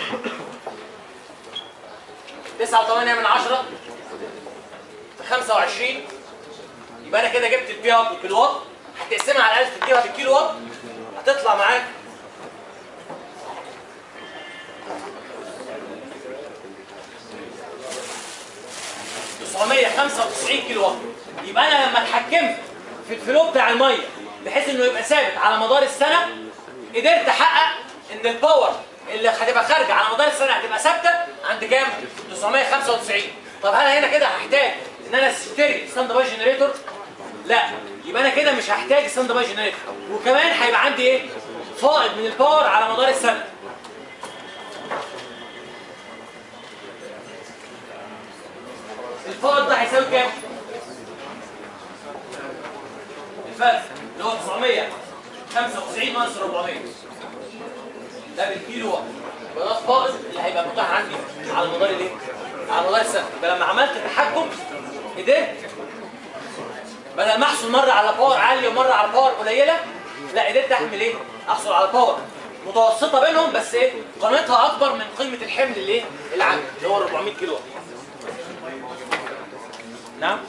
9 و8 من 10 في 25 يبقى انا كده جبت البي اوت بالوات هتقسمها على 1000 تديها بالكيلو وات هتطلع معاك تسعمية خمسة وتسعين كيلو وات يبقى انا لما اتحكمت في الفلو بتاع الميه بحيث انه يبقى ثابت على مدار السنه قدرت احقق ان الباور اللي هتبقى خارجه على مدار السنه هتبقى ثابته عند كام 995 طب هل هنا كده هحتاج ان انا اشتري ستاند باي جنريتور لا يبقى انا كده مش هحتاج ستاند باي جنريتور وكمان هيبقى عندي ايه فائض من الباور على مدار السنه الفائض ده هيساوي كام الفرق اللي هو 995 ناقص 400 ده بالكيلو وات يبقى ده الفائض اللي هيبقى متاح عندي على مدار الايه؟ على مدار السنه يبقى لما عملت تحكم قدرت بدل ما احصل مره على باور عاليه ومره على باور قليله لا قدرت اعمل ايه؟ احصل على باور متوسطه بينهم بس ايه؟ قيمتها اكبر من قيمه الحمل اللي ايه؟ اللي عندي اللي هو 400 كيلو وات نعم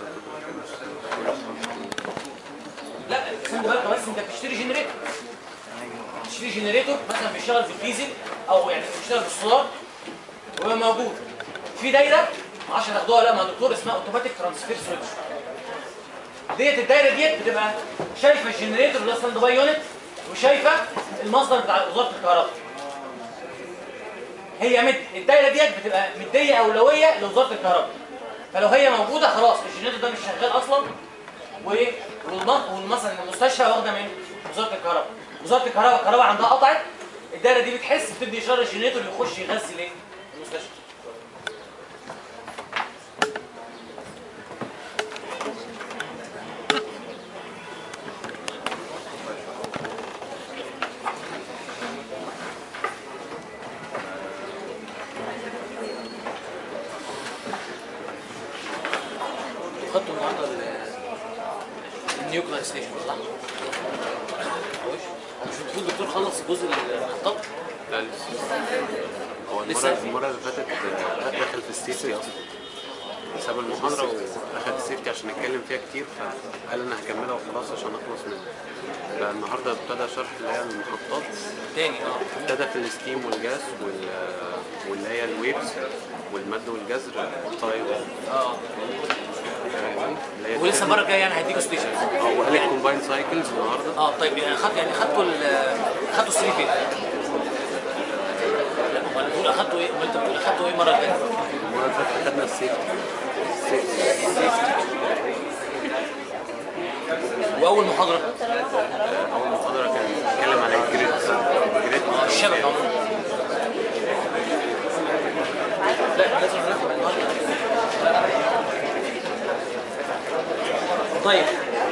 لا خلي بالك بس انت بتشتري جنريتور تشتري جنريتور مثلا بيشتغل في الديزل او يعني بيشتغل في السولار وهو موجود في دايره ما اعرفش تاخدوها لا مع دكتور اسمها اوتوماتيك ترانسفير سويتش ديت الدايره ديت بتبقى شايفه الجنريتور اللي هو ستاند باي يونت وشايفه المصدر بتاع وزاره الكهرباء هي مد الدايره ديت بتبقى مديه اولويه لوزاره الكهرباء فلو هي موجوده خلاص الجنريتور ده مش شغال اصلا وايه والم- والمثلا المستشفى واخده من وزاره الكهرباء وزاره الكهرباء الكهرباء عندها قطعت الدايره دي بتحس بتدي اشاره الجنريتور يخش يغسل ايه المستشفى خدتوا النهارده ال- النيوكلير ستيشن صح؟ مش مش المفروض الدكتور خلص جزء المحطات؟ لا لسه هو لسه المرة في- المرة اللي فاتت آه، دخل في السيفتي أصلا ساب المحاضرة ودخل السيفتي عشان يتكلم فيها كتير فقال أنا هكملها وخلاص عشان أخلص منها فالنهاردة ابتدى شرح اللي هي المحطات تاني اه ابتدى في الستيم والجاز وال واللي هي الويبس والمد والجزر الطاير اه اللي هي ولسه المره الجايه يعني هيديكوا ستيشن اه وقال الكومباين سايكلز النهارده اه طيب يعني خدتوا يعني خدتوا ال- خدتوا السري فين؟ لا امال بتقول اخدتوا ايه؟ امال انت بتقول اخدتوا ايه المره اللي فاتت؟ المرة اللي فاتت خدنا السيفتي السيفتي واول محاضره أول محاضرة كان بيتكلم على الجريد الجريد اه الشبكه لا لازم ناخد النهارده طيب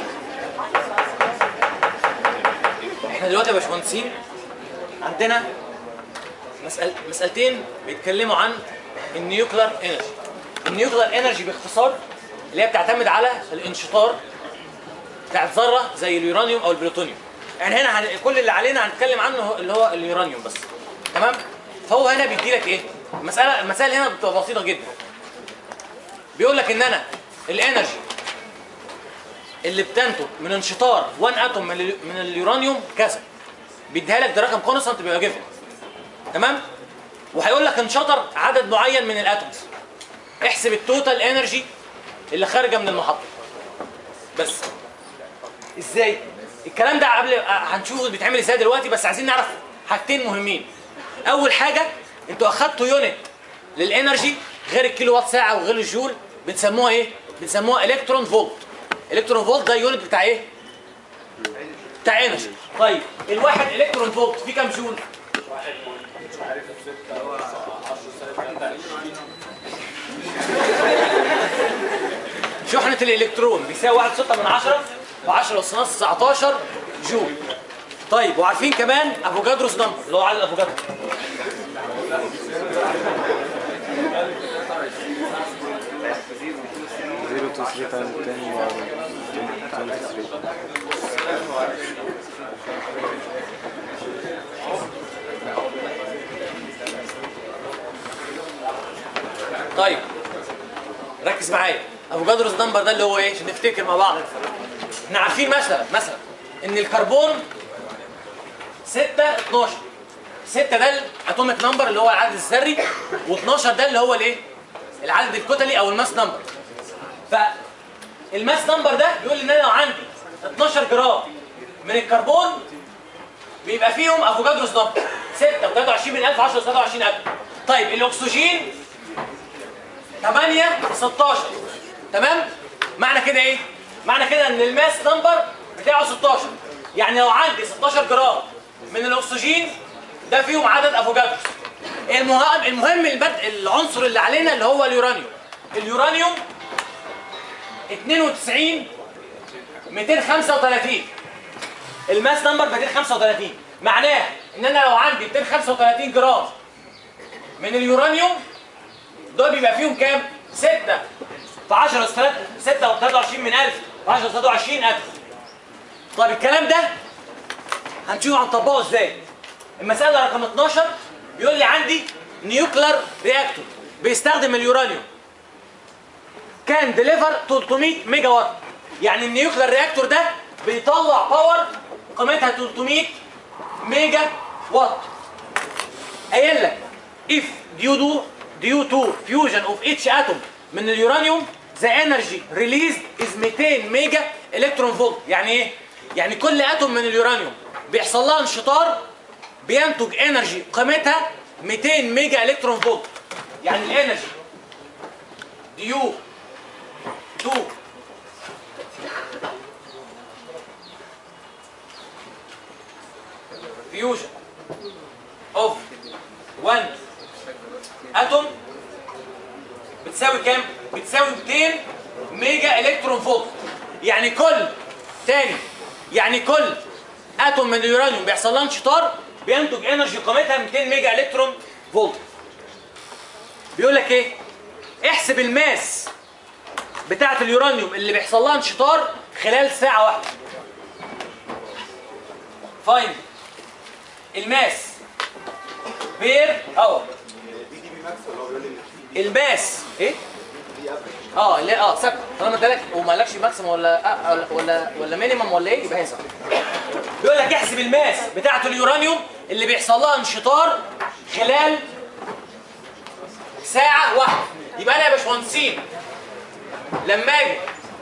احنا دلوقتي يا باشمهندسين عندنا مسأل مسألتين بيتكلموا عن النيوكلير انرجي النيوكلير انرجي باختصار اللي هي بتعتمد على الانشطار بتاعت ذره زي اليورانيوم او البلوتونيوم يعني هنا هن... كل اللي علينا هنتكلم عنه هو- اللي هو اليورانيوم بس تمام فهو هنا بيدي لك ايه المساله المسائل هنا بتبقى بسيطه جدا بيقول لك ان انا الانرجي اللي بتنتج من انشطار 1 اتوم من, ال... من اليورانيوم كذا بيديها لك ده رقم كونستانت بيبقى جيفن تمام وهيقول لك انشطر عدد معين من الاتومز احسب التوتال انرجي اللي خارجه من المحطه بس ازاي الكلام ده قبل هنشوفه بيتعمل ازاي دلوقتي بس عايزين نعرف حاجتين مهمين اول حاجه انتوا اخدتوا يونت للانرجي غير الكيلو وات ساعه وغير الجول بنسموها ايه بنسموها الكترون فولت الكترون فولت ده يونت بتاع ايه بتاع انرجي طيب الواحد الكترون فولت فيه كام جول شحنة الإلكترون بيساوي 1 6 من 10 ب 10 أس ناقص 19 جول طيب وعارفين كمان افوكادروس نمبر اللي هو عدد افوكادرو زيرو تو 3 تايم 10 23 طيب ركز معايا افوكادروس نمبر ده اللي هو ايه عشان نفتكر مع بعض احنا عارفين مثلا مثلا ان الكربون 6 12 6 ده الاتوميك نمبر اللي هو العدد الذري و12 ده اللي هو الايه العدد الكتلي او الماس نمبر فالماس نمبر ده بيقول ان انا لو عندي 12 جرام من الكربون بيبقى فيهم افوكادروس نمبر 6 و23 من 1000 10 23000 طيب الاكسجين 8 16 تمام معنى كده ايه معنى كده ان الماس نمبر بتاعه 16 يعني لو عندي 16 جرام من الاكسجين ده فيهم عدد افوكادروس المهم المهم البدء العنصر اللي علينا اللي هو اليورانيوم اليورانيوم 92 235 الماس نمبر 235 معناه ان انا لو عندي 235 جرام من اليورانيوم دول بيبقى فيهم كام 6 في 10 6 و 23 من 1000 في 10 23000 طيب الكلام ده هنشوف هنطبقه ازاي المسألة رقم 12 بيقول لي عندي نيوكلر رياكتور بيستخدم اليورانيوم كان ديليفر 300 ميجا وات يعني النيوكلر رياكتور ده بيطلع باور قيمتها 300 ميجا وات قايل لك if due to due to fusion of each atom من اليورانيوم the energy released is 200 ميجا الكترون فولت يعني ايه يعني كل اتوم من اليورانيوم بيحصل لها انشطار بينتج انرجي قيمتها 200 ميجا الكترون فولت يعني الانرجي ديو 2 فيوجن اوف 1 اتوم بتساوي كام بتساوي 200 ميجا الكترون فولت يعني كل تاني يعني كل اتوم من اليورانيوم بيحصل لها انشطار بينتج انرجي قيمتها 200 ميجا الكترون فولت بيقول لك ايه احسب الماس بتاعه اليورانيوم اللي بيحصل لها انشطار خلال ساعه واحده فاين الماس بير اور دي دي بي ماكس ولا هو بيقول لي الماس ايه اه لا اه ثابت طالما ادالك وما قالكش ماكسيمم ولا آه ولا ولا, ولا مينيمم ولا ايه يبقى هي ثابت بيقول لك احسب الماس بتاعه اليورانيوم اللي بيحصل لها انشطار خلال ساعه واحده يبقى انا يا باشمهندسين لما اجي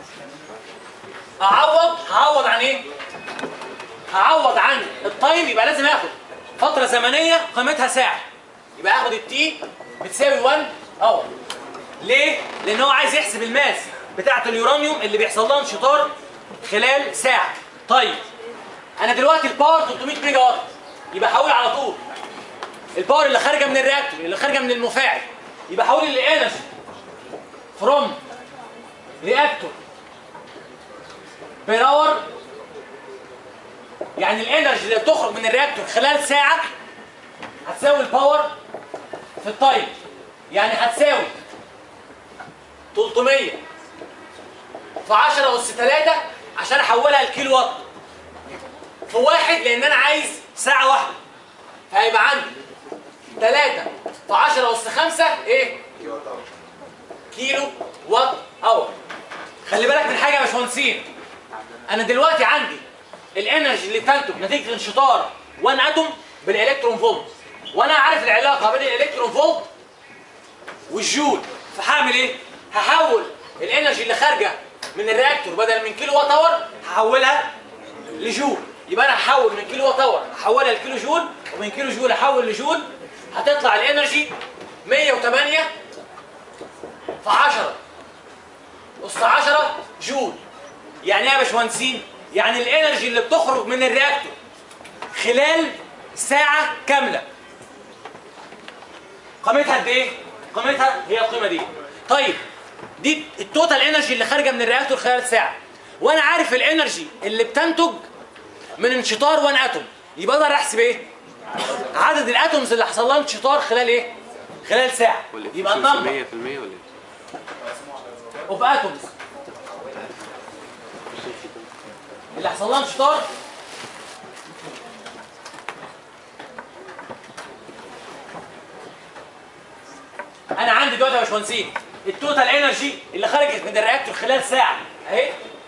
اعوض هعوض عن ايه هعوض عن التايم يبقى لازم اخد فتره زمنيه قيمتها ساعه يبقى اخد التي بتساوي 1 اور ليه لان هو عايز يحسب الماس بتاعه اليورانيوم اللي بيحصل لها انشطار خلال ساعه طيب انا دلوقتي الباور 300 ميجا وات يبقى هقول على طول الباور اللي خارجه من الرياكتور اللي خارجه من المفاعل يبقى هقول الانرجي فروم رياكتور بير اور يعني الانرجي اللي تخرج من الرياكتور خلال ساعه هتساوي الباور في التايم يعني هتساوي 300 في 10 أس 3 عشان احولها لكيلو وات في واحد لان انا عايز ساعه واحده فهيبقى عندي 3 في 10 أس 5 ايه كيلو وات اور خلي بالك من حاجه يا باشمهندسين انا دلوقتي عندي الانرجي اللي بتنتج نتيجه انشطار 1 اتوم بالالكترون فولت وانا عارف العلاقه بين الالكترون فولت والجول فهعمل ايه هحول الانرجي اللي خارجه من الرياكتور بدل من كيلو وات اور هحولها لجول يبقى انا هحول من كيلو وات اور هحولها لكيلو جول ومن كيلو جول احول لجول هتطلع الانرجي 108 في 10 أس 10 جول يعني ايه يا باشمهندسين يعني الانرجي اللي بتخرج من الرياكتور خلال ساعة كاملة قيمتها قد ايه؟ قيمتها هي القيمة دي طيب دي التوتال انرجي اللي خارجة من الرياكتور خلال ساعة وانا عارف الانرجي اللي بتنتج من انشطار 1 اتوم يبقى اقدر احسب ايه؟ عدد الاتومز اللي حصل لها انشطار خلال ايه؟ خلال ساعة يبقى والافشنسي 100% النمبر ولا ايه؟ اوف اتومز اللي حصل لها انشطار انا عندي دلوقتي يا باشمهندسين التوتال انرجي اللي خرجت من الرياكتور خلال ساعه اهي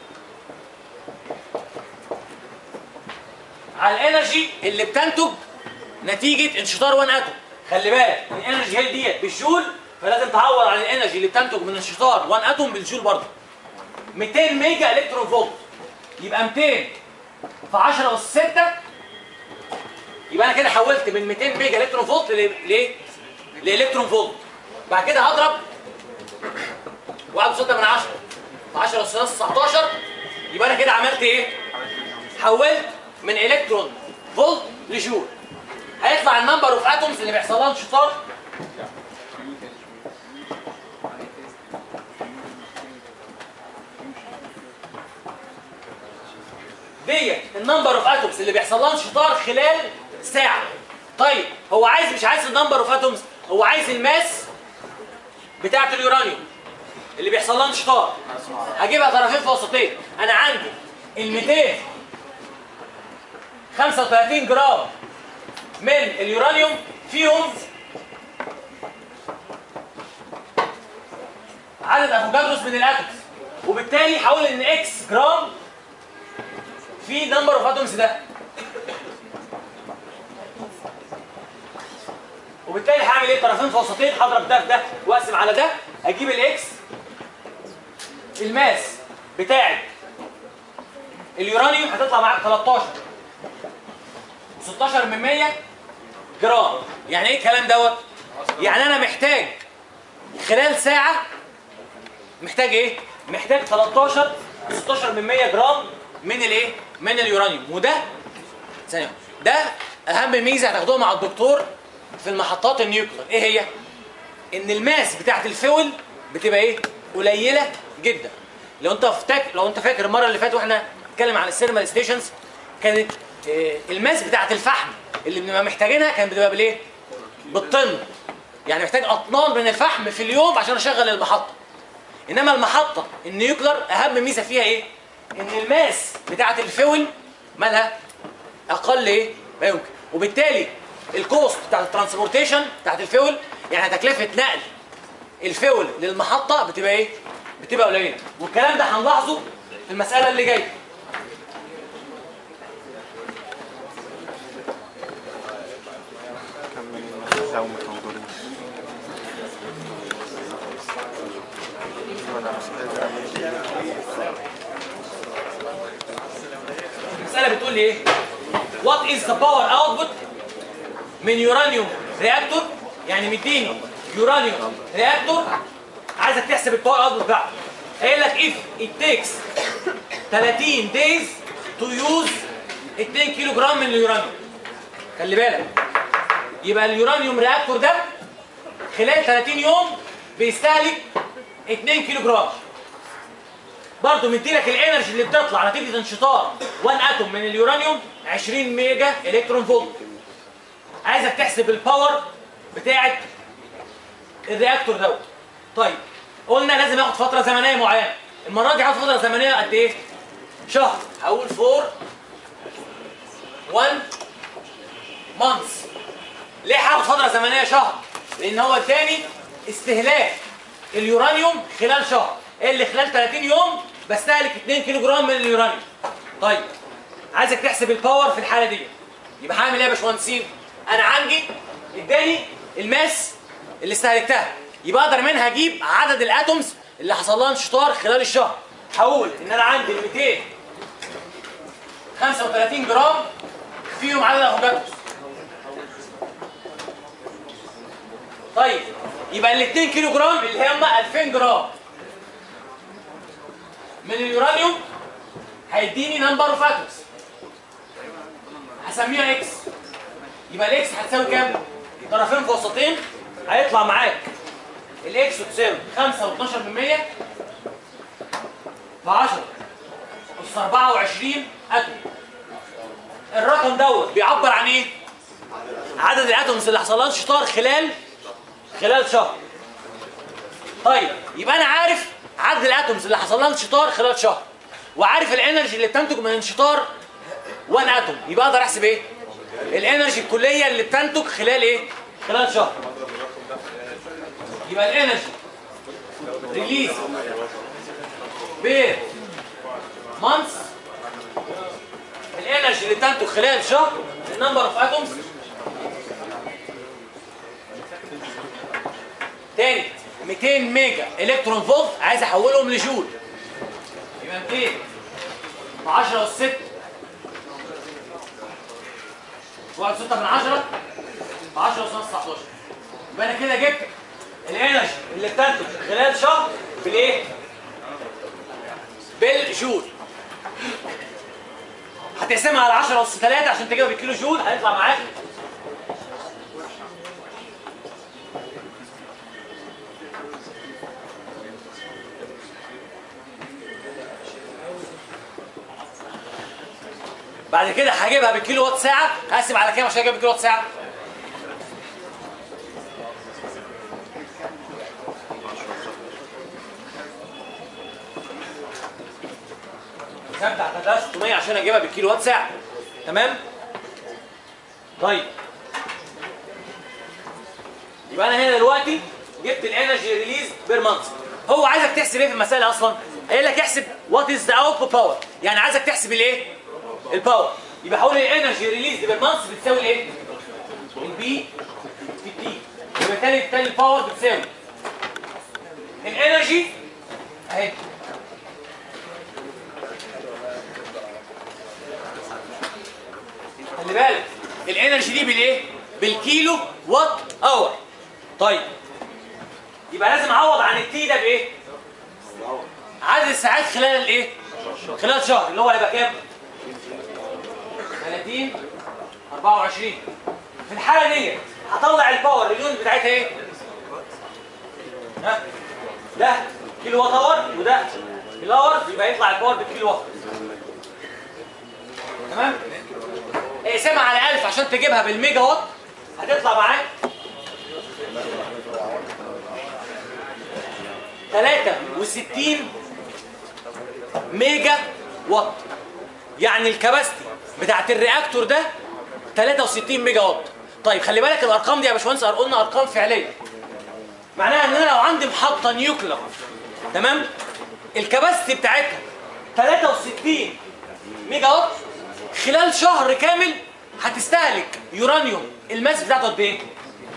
على الانرجي اللي بتنتج نتيجه انشطار 1 اتوم خلي بالك الانرجي هي ديت بالجول فلازم تعوض عن الانرجي اللي بتنتج من انشطار 1 اتوم بالجول برضه 200 ميجا الكترون فولت يبقى 200 في 10 اس 6 يبقى انا كده حولت من 200 ميجا الكترون فولت ل ل لالكترون فولت بعد كده هضرب 1.6 من 10 في 10 اس 19 يبقى انا كده عملت ايه؟ حولت من الكترون فولت لجول هيطلع النمبر اوف اتومز اللي بيحصل لها انشطار ديت النمبر اوف اتومز اللي بيحصل لها انشطار خلال ساعه طيب هو عايز مش عايز النمبر اوف اتومز هو عايز الماس بتاعه اليورانيوم اللي بيحصل لها انشطار هجيبها طرفين في وسطين انا عندي ال 235 جرام من اليورانيوم فيهم عدد افوكادروس من الاتومز وبالتالي هقول ان اكس جرام في نمبر اوف اتومز ده وبالتالي هعمل ايه طرفين في وسطين هضرب ده في ده واقسم على ده اجيب الاكس الماس بتاعت اليورانيوم هتطلع معاك 13 16 من 100 جرام يعني ايه الكلام دوت يعني انا محتاج خلال ساعه محتاج ايه محتاج 13 16 من 100 جرام من الايه من اليورانيوم وده ثانيه ده اهم ميزه هتاخدوها مع الدكتور في المحطات النيوكلير ايه هي ان الماس بتاعت الفول بتبقى ايه قليله جدا لو انت فاكر لو انت فاكر المره اللي فاتت واحنا بنتكلم عن السيرمال ستيشنز كانت آه، الماس بتاعت الفحم اللي بنبقى محتاجينها كانت بتبقى بالايه بالطن يعني محتاج اطنان من الفحم في اليوم عشان اشغل المحطه انما المحطه النيوكلر اهم ميزه فيها ايه ان الماس بتاعه الفول مالها اقل ايه ما يمكن وبالتالي الكوست بتاعه الترانسبورتيشن بتاعه الفول يعني تكلفه نقل الفول للمحطه بتبقى ايه بتبقى قليله والكلام ده هنلاحظه في المساله اللي جايه كمل المسافة ومتوضرين وانا مش قادر اعمل المساله بتقول لي ايه وات از ذا باور اوتبوت من يورانيوم رياكتور يعني مديني يورانيوم رياكتور عايزك تحسب الباور اوتبوت بتاعه قايل لك if it takes 30 days to use 2 كيلو جرام من اليورانيوم خلي بالك يبقى اليورانيوم رياكتور ده خلال 30 يوم بيستهلك 2 كيلو جرام برضه مديلك الانرجي اللي بتطلع نتيجه انشطار 1 اتوم من اليورانيوم 20 ميجا الكترون فولت عايزك تحسب الباور بتاعه الرياكتور دوت طيب قلنا لازم ياخد فتره زمنيه معينه المره دي هاخد فتره زمنيه قد ايه شهر هقول 4 1 مانثs ليه هاخد فتره زمنيه شهر لان هو اداني استهلاك اليورانيوم خلال شهر اللي خلال 30 يوم بستهلك 2 كيلو جرام من اليورانيوم طيب عايزك تحسب الباور في الحاله دي يبقى هعمل ايه يا باشمهندسين انا عندي اداني الماس اللي استهلكتها يبقى اقدر منها اجيب عدد الاتومز اللي حصل لها انشطار خلال الشهر هقول ان انا عندي ال 235 جرام فيهم عدد افوكادوس طيب يبقى ال 2 كيلو جرام اللي هم 2000 جرام من اليورانيوم هيديني نمبر اوف اتومز هسميها اكس يبقى الاكس هتساوي كام؟ طرفين في وسطين هيطلع معاك الاكس تساوي 5 و12 من 100 في 10 أس 24 اتوم الرقم دوت بيعبر عن ايه؟ عدد الاتومز اللي حصل لها انشطار خلال خلال شهر طيب يبقى انا عارف عدد الاتومز اللي حصل لها انشطار خلال شهر وعارف الانرجي اللي بتنتج من انشطار 1 اتوم يبقى اقدر احسب ايه الانرجي الكليه اللي بتنتج خلال ايه خلال شهر يبقى الانرجي ريليز بير مانث الانرجي اللي بتنتج خلال شهر النمبر اوف اتومز تاني 200 ميجا الكترون فولت عايز احولهم لجول يبقى 200 في 10 اس 6 واحد ستة من عشرة في 10 اس 19 يبقى انا كده جبت الانرجي اللي بتنتج خلال شهر بالايه؟ بالجول هتقسمها على 10 اس 3 عشان تجيبها بالكيلو جول هيطلع معاك بعد كده هجيبها بالكيلو وات ساعة هقسم على كام عشان اجيب بالكيلو وات ساعة؟ كام بتاع 3600 عشان اجيبها بالكيلو وات ساعة تمام؟ طيب يبقى انا هنا دلوقتي جبت الانرجي ريليز بير مانث هو عايزك تحسب ايه في المسألة اصلا؟ قايل لك احسب وات از ذا اوتبوت باور يعني عايزك تحسب الايه؟ الباور يبقى حول الانرجي ريليز بالمانس بتساوي ايه البي في التي وبالتالي بالتالي الباور بتساوي الانرجي اهي خلي بالك الانرجي دي بالايه بالكيلو وات اور طيب يبقى لازم اعوض عن التي ده بايه عدد الساعات خلال الايه خلال شهر اللي هو هيبقى كام 30 24 في الحاله دي هطلع الباور اليونت بتاعتها ايه ها ده كيلو وات اور وده كيلو اور يبقى يطلع الباور بالكيلو وات تمام اقسمها على 1000 عشان تجيبها بالميجا وات هتطلع معاك 63 ميجا وات يعني الكباستي بتاعت الرياكتور ده 63 ميجا وات طيب خلي بالك الارقام دي يا باشمهندس قلنا ارقام فعليه معناها ان انا لو عندي محطه نيوكلير تمام الكباستي بتاعتها 63 ميجا وات خلال شهر كامل هتستهلك يورانيوم الماس بتاعته قد ايه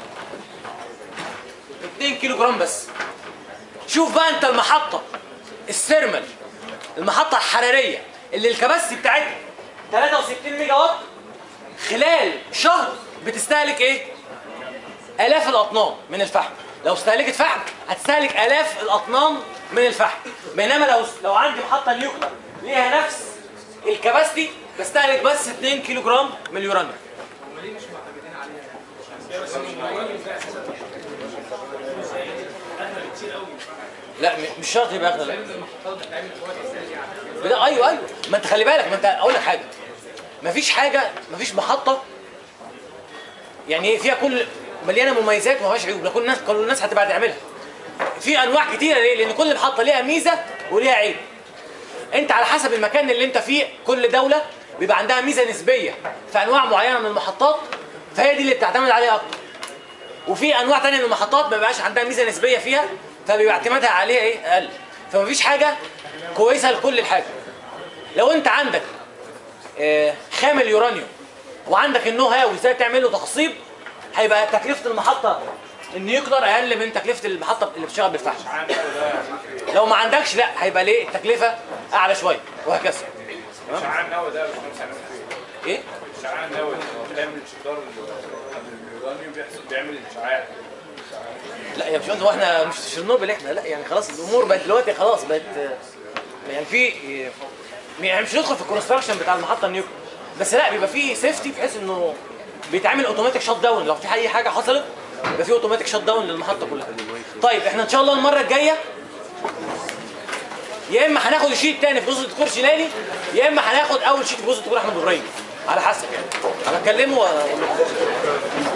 2 كيلو جرام بس شوف بقى انت المحطه الثيرمال المحطه الحراريه اللي الكباستي بتاعتها 63 ميجا وات خلال شهر بتستهلك ايه الاف الاطنان من الفحم لو استهلكت فحم هتستهلك الاف الاطنان من الفحم بينما لو لو عندي محطه نيوكلير ليها نفس الكباستي بستهلك بس 2 كيلو جرام من اليورانيوم لا م- مش شرط يبقى اغلى لا لا ايوه ايوه ما انت خلي بالك ما انت اقول لك حاجه مفيش حاجه مفيش محطه يعني إيه فيها كل مليانه مميزات وما فيهاش عيوب لا كل الناس كل الناس هتبقى تعملها في انواع كتيره ليه لان كل محطه ليها ميزه وليها عيب انت على حسب المكان اللي انت فيه كل دوله بيبقى عندها ميزه نسبيه في انواع معينه من المحطات فهي دي اللي بتعتمد عليها اكتر وفي انواع تانية من المحطات ما بيبقاش عندها ميزه نسبيه فيها فبيبقى اعتمادها عليها ايه اقل فمفيش حاجه كويسه لكل الحاجه لو انت عندك آه، خام اليورانيوم وعندك النو هاو ازاي تعمل له تخصيب هيبقى تكلفه المحطه النيوكلر اقل من تكلفه المحطه اللي بتشتغل بالفحم لو ما عندكش لا هيبقى ليه التكلفه اعلى شويه وهكذا الشعاع النووي ده باشمهندس هيعمل فيه ايه الشعاع النووي هو بيعمل شجار اليورانيوم بيحصل بيعمل الشعاع لا يا باشمهندس هو احنا مش في شرنوبل احنا لا يعني خلاص الامور بقت دلوقتي خلاص بقت يعني في يعني مش ندخل في الكونستراكشن بتاع المحطه النيوكلير بس لا بيبقى في سيفتي بحيث انه بيتعمل اوتوماتيك شات داون لو في اي حاجه حصلت يبقى في اوتوماتيك شات داون للمحطه كلها طيب احنا ان شاء الله المره الجايه يا اما هناخد الشيت الثاني في جزء الدكتور شيلاني يا اما هناخد اول شيت في جزء الدكتور احمد ابراهيم على حسب يعني انا اكلمه واقول لكم